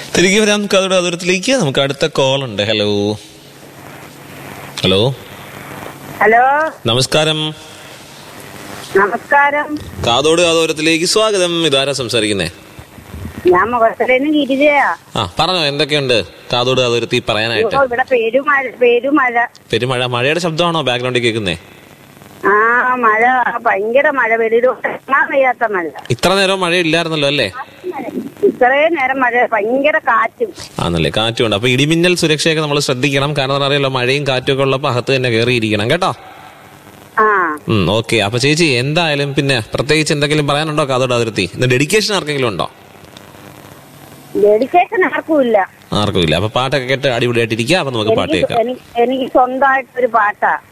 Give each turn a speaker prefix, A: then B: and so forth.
A: തിരികെ വരാം കഥയുടെ അതിരത്തിലേക്ക് നമുക്ക് അടുത്ത കോൾ ഉണ്ട് ഹലോ ഹലോ
B: ഹലോ
A: നമസ്കാരം
B: നമസ്കാരം
A: കാതോട് കാതോരത്തിലേക്ക് സ്വാഗതം ഇതാരാ സംസാരിക്കുന്നേ
B: ഞാൻ മുഖത്തലേന്ന് ഗിരിജയാ
A: ആ പറഞ്ഞോ എന്തൊക്കെയുണ്ട് കാതോട് കാതോരത്തി പറയാനായിട്ട്
B: ഓ, ഇവിടെ പെരുമഴ പെരുമഴ
A: പെരുമഴ മഴയുടെ ശബ്ദമാണോ ബാക്ക്ഗ്രൗണ്ടിൽ കേൾക്കുന്നേ
B: ആ മഴ ഭയങ്കര മഴ വെളിയിലോട്ട് ഇറങ്ങാൻ വയ്യാത്ത മഴ
A: ഇത്ര നേരം മഴ ഇല്ലായിരുന്നല്ലോ അല്ലേ
B: ഇത്രയും നേരം മഴ ഭയങ്കര കാറ്റും
A: ആണല്ലേ കാറ്റുണ്ട് അപ്പൊ ഇടിമിന്നൽ സുരക്ഷയൊക്കെ നമ്മൾ ശ്രദ്ധിക്കണം കാരണം അറിയാലോ മഴയും കാറ്റും ഒക്കെ ഉള്ളപ്പോ അകത്ത് തന്നെ കയറിയിരിക്കണം കേട്ടോ
B: ആ
A: ഉം ഓക്കെ അപ്പൊ ചേച്ചി എന്തായാലും പിന്നെ പ്രത്യേകിച്ച് എന്തെങ്കിലും പറയാനുണ്ടോ കാതോട് അതിർത്തി ഇന്ന് ഡെഡിക്കേഷൻ ആർക്കെങ്കിലും ഉണ്ടോ
B: ഡെഡിക്കേഷൻ ആർക്കും ഇല്ല
A: ആർക്കും ഇല്ല അപ്പൊ പാട്ടൊക്കെ കേട്ട് അടിപൊളിയായിട്ടിരിക്കുക അപ്പൊ നമുക്ക് പാട്ട്
B: എനിക്ക്
A: കേൾക്കാം
B: എനിക്ക് എനിക്ക് സ്വന്തമായിട്ടൊരു പാട്ടാ